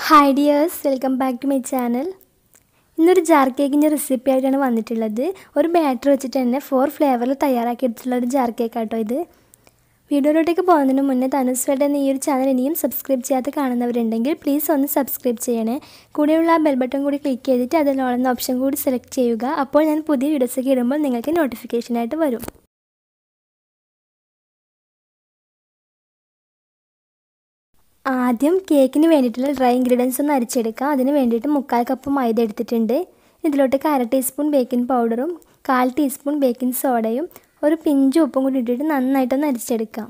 hi dears welcome back to my channel ഇന്നൊരു jar കേക്കിൻ്റെ recipe ആയിട്ടാണ് വന്നിട്ടുള്ളത് ഒരു ബാറ്റർ വെച്ചിട്ട് തന്നെ ഫോർ ഫ്ലേവറിൽ തയ്യാറാക്കി എടുത്തിട്ടുള്ള ഒരു ജാർ കേക്ക് ആട്ടോ ഇത് വീഡിയോയിലോട്ടേക്ക് പോകുന്നതിന് മുന്നേ തനുസ്വേട്ട എന്ന ഈ ഒരു ചാനൽ ഇനിയും സബ്സ്ക്രൈബ് ചെയ്യാതെ കാണുന്നവരുണ്ടെങ്കിൽ പ്ലീസ് ഒന്ന് സബ്സ്ക്രൈബ് ചെയ്യണേ കൂടെയുള്ള ആ ബെൽ ബട്ടൺ കൂടി ക്ലിക്ക് ചെയ്തിട്ട് അതിലുള്ള ഓപ്ഷൻ കൂടി സെലക്ട് ചെയ്യുക അപ്പോൾ ഞാൻ പുതിയ വീഡിയോസൊക്കെ ഇടുമ്പോൾ നിങ്ങൾക്ക് നോട്ടിഫിക്കേഷനായിട്ട് വരും ആദ്യം കേക്കിന് വേണ്ടിയിട്ടുള്ള ഡ്രൈ ഇൻഗ്രീഡിയൻസ് ഒന്ന് അരിച്ചെടുക്കാം അതിന് വേണ്ടിയിട്ട് മുക്കാൽ കപ്പ് മൈദ എടുത്തിട്ടുണ്ട് ഇതിലോട്ടേക്ക് അര ടീസ്പൂൺ ബേക്കിംഗ് പൗഡറും കാൽ ടീസ്പൂൺ ബേക്കിംഗ് സോഡയും ഒരു പിഞ്ച് ഉപ്പും കൂടി ഇട്ടിട്ട് നന്നായിട്ടൊന്ന് അരിച്ചെടുക്കാം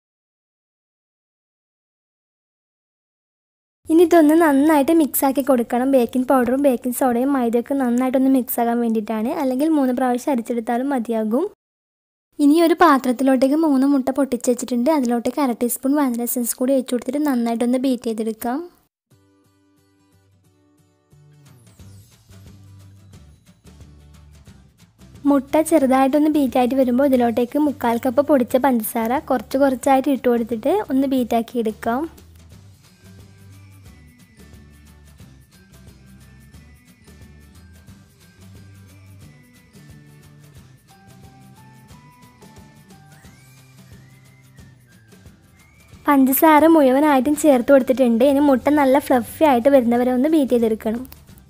ഇനി ഇതൊന്ന് നന്നായിട്ട് മിക്സാക്കി കൊടുക്കണം ബേക്കിംഗ് പൗഡറും ബേക്കിംഗ് സോഡയും മൈദയൊക്കെ നന്നായിട്ടൊന്ന് മിക്സ് ആകാൻ വേണ്ടിയിട്ടാണ് അല്ലെങ്കിൽ മൂന്ന് പ്രാവശ്യം അരിച്ചെടുത്താലും മതിയാകും ഇനി ഒരു പാത്രത്തിലോട്ടേക്ക് മൂന്ന് മുട്ട പൊട്ടിച്ച് വെച്ചിട്ടുണ്ട് അതിലോട്ടേക്ക് അര ടീസ്പൂൺ വാനില എസൻസ് കൂടി ഒഴിച്ചു കൊടുത്തിട്ട് നന്നായിട്ടൊന്ന് ബീറ്റ് ചെയ്തെടുക്കാം മുട്ട ചെറുതായിട്ടൊന്ന് ബീറ്റായിട്ട് വരുമ്പോൾ ഇതിലോട്ടേക്ക് മുക്കാൽ കപ്പ് പൊടിച്ച പഞ്ചസാര കുറച്ച് കുറച്ചായിട്ട് ഇട്ട് കൊടുത്തിട്ട് ഒന്ന് ബീറ്റാക്കി എടുക്കാം പഞ്ചസാര മുഴുവനായിട്ടും ചേർത്ത് കൊടുത്തിട്ടുണ്ട് ഇനി മുട്ട നല്ല ഫ്ലഫി ആയിട്ട് വരുന്നവരെ ഒന്ന് ബീറ്റ് ചെയ്തെടുക്കണം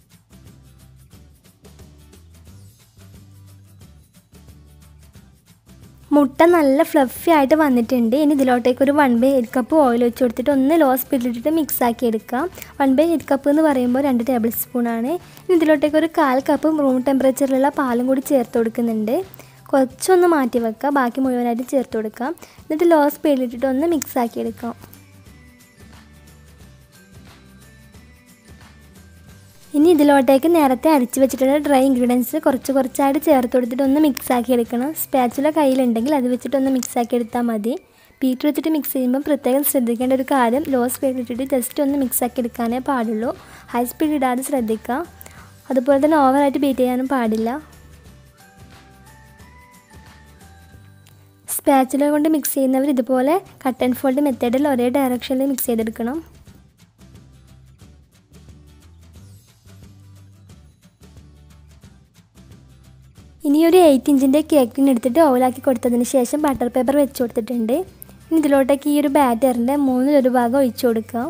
മുട്ട നല്ല ഫ്ലഫി ആയിട്ട് വന്നിട്ടുണ്ട് ഇനി ഇതിലോട്ടേക്ക് ഒരു one by eight cup oil വെച്ച് കൊടുത്തിട്ട് ഒന്ന് ലോ സ്പീഡിലിട്ടിട്ട് മിക്സ് ആക്കി എടുക്കാം വൺ ബൈ എയ്റ്റ് കപ്പ് എന്ന് പറയുമ്പോൾ രണ്ട് ടേബിൾ സ്പൂണാണ് ഇനി ഇതിലോട്ടേക്ക് ഒരു കാൽ കപ്പ് റൂം ടെമ്പറേച്ചറിലുള്ള പാലും കൂടി ചേർത്ത് കൊടുക്കുന്നുണ്ട് കുറച്ചൊന്ന് മാറ്റി വെക്കുക ബാക്കി മുഴുവനായിട്ട് ചേർത്ത് കൊടുക്കാം എന്നിട്ട് ലോ സ്പീഡിലിട്ടിട്ട് ഒന്ന് മിക്സ് ആക്കി എടുക്കാം ഇനി ഇതിലോട്ടേക്ക് നേരത്തെ അരിച്ച് വെച്ചിട്ടുള്ള ഡ്രൈ ഇൻഗ്രീഡിയൻസ് കുറച്ച് കുറച്ചായിട്ട് ചേർത്ത് കൊടുത്തിട്ട് ഒന്ന് മിക്സ് ആക്കി എടുക്കണം സ്പാച്ചുല കയ്യിലുണ്ടെങ്കിൽ അത് വെച്ചിട്ട് ഒന്ന് മിക്സ് ആക്കി എടുത്താൽ മതി ബീറ്റർ വെച്ചിട്ട് മിക്സ് ചെയ്യുമ്പോൾ പ്രത്യേകം ശ്രദ്ധിക്കേണ്ട ഒരു കാര്യം ലോ സ്പീഡിലിട്ടിട്ട് ജസ്റ്റ് ഒന്ന് മിക്സ് ആക്കി എടുക്കാനേ പാടുള്ളൂ ഹൈ സ്പീഡ് ഇടാതെ ശ്രദ്ധിക്കുക അതുപോലെ തന്നെ ഓവറായിട്ട് ബീറ്റ് ചെയ്യാനും പാടില്ല സ്പാച്ചുല കൊണ്ട് മിക്സ് ചെയ്യുന്നവർ ഇതുപോലെ കട്ട് ആൻഡ് ഫോൾഡ് മെത്തേഡിൽ ഒരേ ഡയറക്ഷനിൽ മിക്സ് ചെയ്തെടുക്കണം ഇനി ഒരു എയ്റ്റ് ഇഞ്ചിൻ്റെ കേക്കിന് എടുത്തിട്ട് ഓവലാക്കി കൊടുത്തതിന് ശേഷം ബട്ടർ പേപ്പർ വെച്ച് കൊടുത്തിട്ടുണ്ട് ഇനി ഇതിലോട്ടേക്ക് ഈ ഒരു ബാറ്ററിൻ്റെ മൂന്നിലൊരു ഭാഗം ഒഴിച്ചു കൊടുക്കാം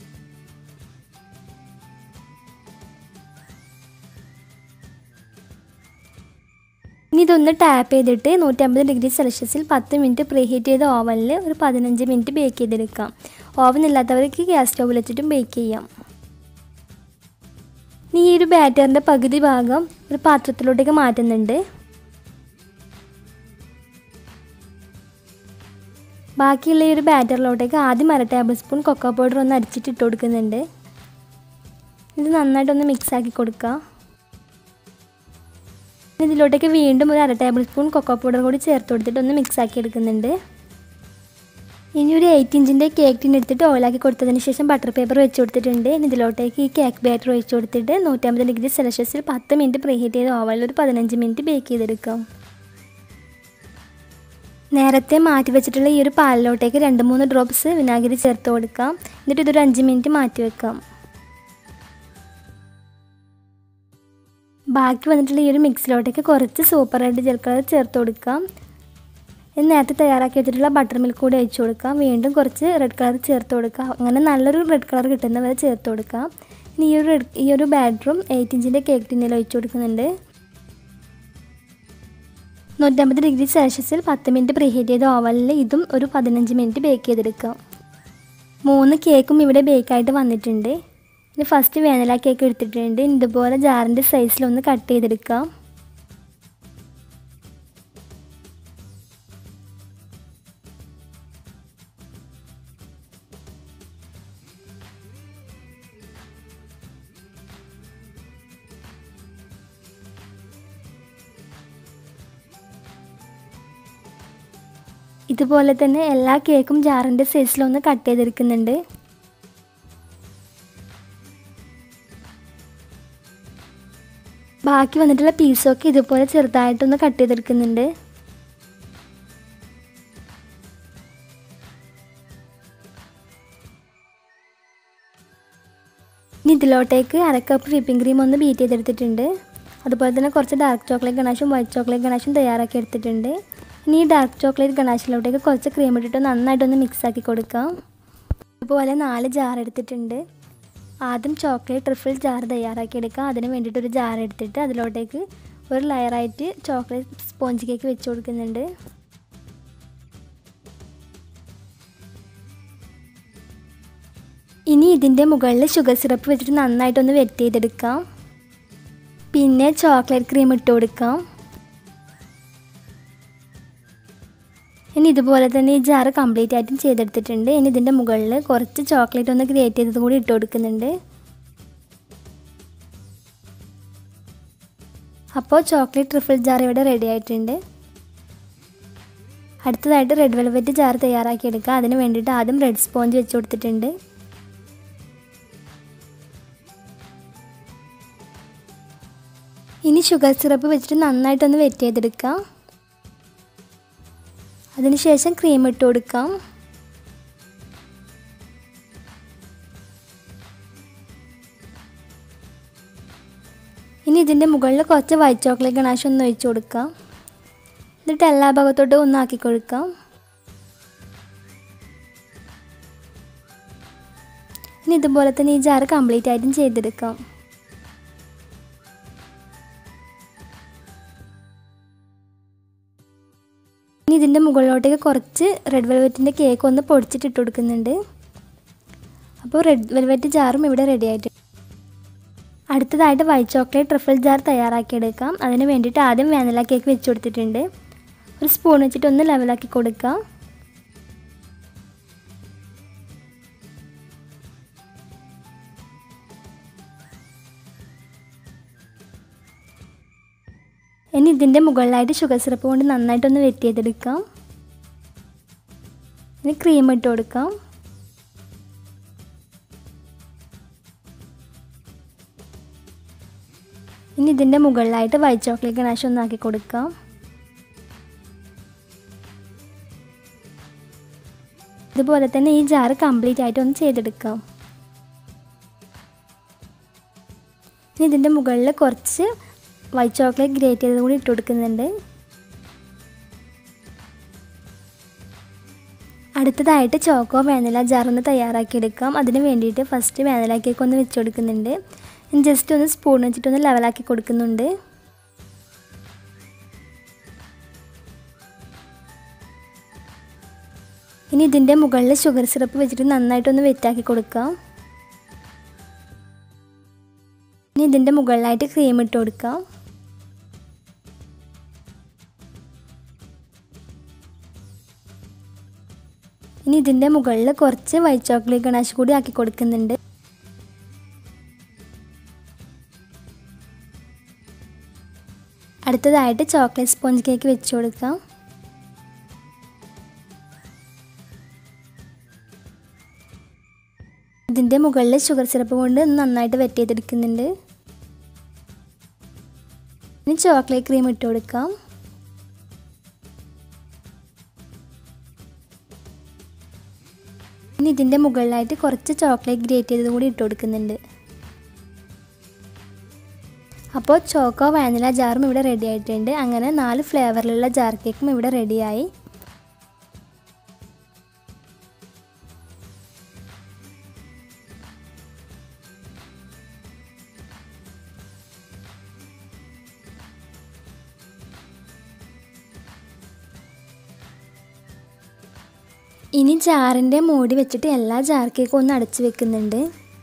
ഇനി ഇതൊന്ന് ടാപ്പ് ചെയ്തിട്ട് നൂറ്റമ്പത് ഡിഗ്രി സെൽഷ്യസിൽ പത്ത് മിനിറ്റ് പ്രീ ഹീറ്റ് ചെയ്ത ഓവനിൽ ഒരു പതിനഞ്ച് മിനിറ്റ് ബേക്ക് ചെയ്തെടുക്കാം ഓവൻ ഇല്ലാത്തവർക്ക് ഗ്യാസ് സ്റ്റൗവിൽ വെച്ചിട്ടും ബേക്ക് ചെയ്യാം ഇനി ഈ ഒരു ബാറ്ററിൻ്റെ പകുതി ഭാഗം ഒരു പാത്രത്തിലോട്ടേക്ക് മാറ്റുന്നുണ്ട് ബാക്കിയുള്ള ഈ ഒരു ബാറ്ററിലോട്ടേക്ക് ആദ്യം അര ടേബിൾ സ്പൂൺ കൊക്കോ പൗഡർ ഒന്ന് അരിച്ചിട്ട് ഇട്ട് കൊടുക്കുന്നുണ്ട് ഇത് നന്നായിട്ടൊന്ന് മിക്സ് ആക്കി കൊടുക്കുക ഇതിലോട്ടേക്ക് വീണ്ടും ഒരു അര ടേബിൾ സ്പൂൺ കൊക്കോ പൗഡർ കൂടി ചേർത്ത് കൊടുത്തിട്ട് ഒന്ന് മിക്സ് ആക്കി എടുക്കുന്നുണ്ട് ഇനി ഒരു എയ്റ്റ് ഇഞ്ചിൻ്റെ കേക്ക് ടിൻ എടുത്തിട്ട് ഓയിലാക്കി കൊടുത്തതിന് ശേഷം ബട്ടർ പേപ്പർ വെച്ച് കൊടുത്തിട്ടുണ്ട് ഇനി ഇതിലോട്ടേക്ക് ഈ കേക്ക് ബാറ്റർ ഒഴിച്ച് കൊടുത്തിട്ട് നൂറ്റമ്പത് ഡിഗ്രി സെൽഷ്യസിൽ പത്ത് മിനിറ്റ് പ്രീ ഹീറ്റ് ചെയ്ത് ഓവനിൽ ഒരു പതിനഞ്ച് മിനിറ്റ് ബേക്ക് ചെയ്തെടുക്കാം നേരത്തെ മാറ്റി വെച്ചിട്ടുള്ള ഈ ഒരു പാലിലോട്ടേക്ക് രണ്ട് മൂന്ന് ഡ്രോപ്സ് വിനാഗിരി ചേർത്ത് കൊടുക്കാം എന്നിട്ട് ഇതൊരു അഞ്ച് മിനിറ്റ് മാറ്റി വെക്കാം ബാക്കി വന്നിട്ടുള്ള ഈ ഒരു മിക്സിലോട്ടേക്ക് കുറച്ച് സൂപ്പർ റെഡ് ജെൽ കളർ ചേർത്ത് കൊടുക്കാം നേരത്തെ തയ്യാറാക്കി വെച്ചിട്ടുള്ള ബട്ടർ മിൽക്ക് കൂടി ഒഴിച്ചു കൊടുക്കാം വീണ്ടും കുറച്ച് റെഡ് കളർ ചേർത്ത് കൊടുക്കാം അങ്ങനെ നല്ലൊരു റെഡ് കളർ കിട്ടുന്ന വരെ ചേർത്ത് കൊടുക്കാം ഇനി ഈ ഒരു ഈ ഒരു ബാറ്ററും എയ്റ്റ് ഇഞ്ചിൻ്റെ കേക്ക് ടിന്നിൽ ഒഴിച്ചു കൊടുക്കുന്നുണ്ട് നൂറ്റമ്പത് ഡിഗ്രി സെൽഷ്യസിൽ പത്ത് മിനിറ്റ് പ്രീ ഹീറ്റ് ചെയ്ത ഓവനിൽ ഇതും ഒരു പതിനഞ്ച് മിനിറ്റ് ബേക്ക് ചെയ്തെടുക്കാം മൂന്ന് കേക്കും ഇവിടെ ബേക്കായിട്ട് വന്നിട്ടുണ്ട് ഇനി ഫസ്റ്റ് വേനല കേക്ക് എടുത്തിട്ടുണ്ട് ഇതുപോലെ ജാറിൻ്റെ സൈസിലൊന്ന് കട്ട് ചെയ്തെടുക്കാം ഇതുപോലെ തന്നെ എല്ലാ കേക്കും ജാറിൻ്റെ സൈസിലൊന്ന് കട്ട് ചെയ്തെടുക്കുന്നുണ്ട് ബാക്കി വന്നിട്ടുള്ള പീസൊക്കെ ഇതുപോലെ ചെറുതായിട്ടൊന്ന് കട്ട് ചെയ്തെടുക്കുന്നുണ്ട് ഇനി ഇതിലോട്ടേക്ക് അര കപ്പ് വിപ്പിംഗ് ക്രീം ഒന്ന് ബീറ്റ് ചെയ്തെടുത്തിട്ടുണ്ട് അതുപോലെ തന്നെ കുറച്ച് ഡാർക്ക് ചോക്ലേറ്റ് ഗണാഷും വൈറ്റ് ചോക്ലേറ്റ് ഗണാഷും തയ്യാറാക്കി എടുത്തിട്ടുണ്ട് ഇനി ഈ ഡാർക്ക് ചോക്ലേറ്റ് ഗണാഷിലോട്ടേക്ക് കുറച്ച് ക്രീം ഇട്ടിട്ട് നന്നായിട്ടൊന്ന് മിക്സ് ആക്കി കൊടുക്കാം അതുപോലെ നാല് ജാർ എടുത്തിട്ടുണ്ട് ആദ്യം ചോക്ലേറ്റ് ട്രിഫിൾ ജാർ തയ്യാറാക്കി എടുക്കാം അതിന് വേണ്ടിയിട്ട് ഒരു ജാർ എടുത്തിട്ട് അതിലോട്ടേക്ക് ഒരു ലെയറായിട്ട് ചോക്ലേറ്റ് സ്പോഞ്ച് കേക്ക് വെച്ച് കൊടുക്കുന്നുണ്ട് ഇനി ഇതിൻ്റെ മുകളിൽ ഷുഗർ സിറപ്പ് വെച്ചിട്ട് നന്നായിട്ടൊന്ന് വെറ്റ് ചെയ്തെടുക്കാം പിന്നെ ചോക്ലേറ്റ് ക്രീം ഇട്ട് കൊടുക്കാം ഇനി ഇതുപോലെ തന്നെ ഈ ജാറ് കംപ്ലീറ്റ് ആയിട്ടും ചെയ്തെടുത്തിട്ടുണ്ട് ഇനി ഇതിൻ്റെ മുകളിൽ കുറച്ച് ചോക്ലേറ്റ് ഒന്ന് ഗ്രേറ്റ് ചെയ്തത് കൂടി ഇട്ട് കൊടുക്കുന്നുണ്ട് അപ്പോൾ ചോക്ലേറ്റ് ട്രിഫിൾ ജാർ ഇവിടെ റെഡി ആയിട്ടുണ്ട് അടുത്തതായിട്ട് റെഡ് വെൽവെറ്റ് ജാർ തയ്യാറാക്കി എടുക്കുക അതിന് വേണ്ടിയിട്ട് ആദ്യം റെഡ് സ്പോഞ്ച് വെച്ച് കൊടുത്തിട്ടുണ്ട് ഇനി ഷുഗർ സിറപ്പ് വെച്ചിട്ട് നന്നായിട്ടൊന്ന് വെറ്റ് ചെയ്തെടുക്കാം അതിനുശേഷം ക്രീം ഇട്ട് കൊടുക്കാം ഇനി ഇതിൻ്റെ മുകളിൽ കുറച്ച് വൈറ്റ് ചോക്ലേറ്റ് ഗണാശ് ഒന്ന് ഒഴിച്ചു കൊടുക്കാം എന്നിട്ട് എല്ലാ ഭാഗത്തോട്ടും ഒന്ന് ആക്കി കൊടുക്കാം ഇനി ഇതുപോലെ തന്നെ ഈ ജാറ് കംപ്ലീറ്റ് ആയിട്ടും ചെയ്തെടുക്കാം ഇനി ഇതിൻ്റെ മുകളിലോട്ടേക്ക് കുറച്ച് റെഡ് വെൽവെറ്റിൻ്റെ കേക്ക് ഒന്ന് പൊടിച്ചിട്ട് ഇട്ട് കൊടുക്കുന്നുണ്ട് അപ്പോൾ റെഡ് വെൽവെറ്റ് ജാറും ഇവിടെ റെഡി ആയിട്ട് അടുത്തതായിട്ട് വൈറ്റ് ചോക്ലേറ്റ് ട്രിഫിൾ ജാർ തയ്യാറാക്കിയെടുക്കാം അതിന് വേണ്ടിയിട്ട് ആദ്യം വാനില കേക്ക് വെച്ച് കൊടുത്തിട്ടുണ്ട് ഒരു സ്പൂൺ വെച്ചിട്ട് ഒന്ന് ലെവലാക്കി കൊടുക്കാം ഇനി ഇതിൻ്റെ മുകളിലായിട്ട് ഷുഗർ സിറപ്പ് കൊണ്ട് നന്നായിട്ടൊന്ന് വെറ്റ് ചെയ്തെടുക്കാം ഇനി ക്രീം ഇട്ട് കൊടുക്കാം ഇനി ഇതിൻ്റെ മുകളിലായിട്ട് വൈറ്റ് ചോക്ലേറ്റ് ഗണാശ് ഒന്ന് ആക്കി കൊടുക്കാം ഇതുപോലെ തന്നെ ഈ ജാറ് കംപ്ലീറ്റ് ആയിട്ട് ഒന്ന് ചെയ്തെടുക്കാം ഇനി ഇതിൻ്റെ മുകളിൽ കുറച്ച് വൈറ്റ് ചോക്ലേറ്റ് ഗ്രേറ്റ് ചെയ്തത് കൂടി ഇട്ട് കൊടുക്കുന്നുണ്ട് അടുത്തതായിട്ട് ചോക്കോ വാനില ജാറൊന്ന് തയ്യാറാക്കിയെടുക്കാം അതിന് വേണ്ടിയിട്ട് ഫസ്റ്റ് വാനില കേക്ക് ഒന്ന് വെച്ച് കൊടുക്കുന്നുണ്ട് ജസ്റ്റ് ഒന്ന് സ്പൂൺ വെച്ചിട്ടൊന്ന് ലെവലാക്കി കൊടുക്കുന്നുണ്ട് ഇനി ഇതിൻ്റെ മുകളിൽ ഷുഗർ സിറപ്പ് വെച്ചിട്ട് നന്നായിട്ടൊന്ന് വെറ്റാക്കി കൊടുക്കാം ഇനി ഇതിൻ്റെ മുകളിലായിട്ട് ക്രീം ഇട്ട് കൊടുക്കാം ഇനി ഇതിൻ്റെ മുകളിൽ കുറച്ച് വൈറ്റ് ചോക്ലേറ്റ് ഗണാശ് കൂടി ആക്കി കൊടുക്കുന്നുണ്ട് അടുത്തതായിട്ട് ചോക്ലേറ്റ് സ്പോഞ്ച് കേക്ക് വെച്ച് കൊടുക്കാം ഇതിൻ്റെ മുകളിൽ ഷുഗർ സിറപ്പ് കൊണ്ട് നന്നായിട്ട് വെറ്റ് ചെയ്തെടുക്കുന്നുണ്ട് ഇനി ചോക്ലേറ്റ് ക്രീം ഇട്ട് കൊടുക്കാം ഇനി ഇതിൻ്റെ മുകളിലായിട്ട് കുറച്ച് ചോക്ലേറ്റ് ഗ്രേറ്റ് ചെയ്തത് കൂടി ഇട്ട് കൊടുക്കുന്നുണ്ട് അപ്പോൾ ചോക്കോ വാനില ജാറും ഇവിടെ റെഡി ആയിട്ടുണ്ട് അങ്ങനെ നാല് ഫ്ലേവറിലുള്ള ജാർ കേക്കും ഇവിടെ റെഡിയായി ഇനി ജാറിൻ്റെ മൂടി വെച്ചിട്ട് എല്ലാ ജാർ കേക്കും ഒന്ന് അടച്ചു വെക്കുന്നുണ്ട്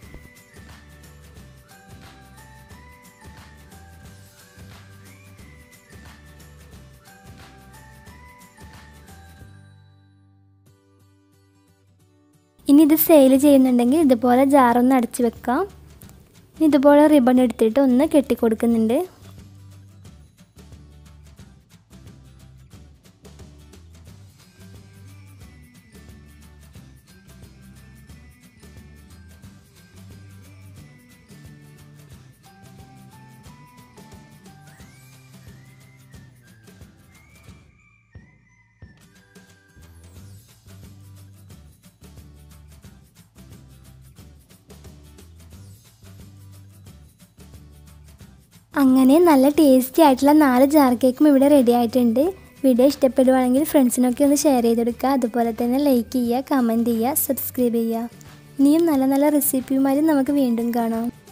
ഇനി ഇത് സെയിൽ ചെയ്യുന്നുണ്ടെങ്കിൽ ഇതുപോലെ ജാറൊന്ന് അടച്ചു വെക്കാം ഇനി ഇതുപോലെ റിബൺ എടുത്തിട്ട് ഒന്ന് കെട്ടിക്കൊടുക്കുന്നുണ്ട് അങ്ങനെ നല്ല ടേസ്റ്റി ആയിട്ടുള്ള നാല് ജാർ കേക്കും ഇവിടെ റെഡി ആയിട്ടുണ്ട് വീഡിയോ ഇഷ്ടപ്പെടുവാണെങ്കിൽ ഫ്രണ്ട്സിനൊക്കെ ഒന്ന് ഷെയർ ചെയ്തെടുക്കുക അതുപോലെ തന്നെ ലൈക്ക് ചെയ്യുക കമൻറ്റ് ചെയ്യുക സബ്സ്ക്രൈബ് ചെയ്യുക ഇനിയും നല്ല നല്ല റെസിപ്പിയുമായി നമുക്ക് വീണ്ടും കാണാം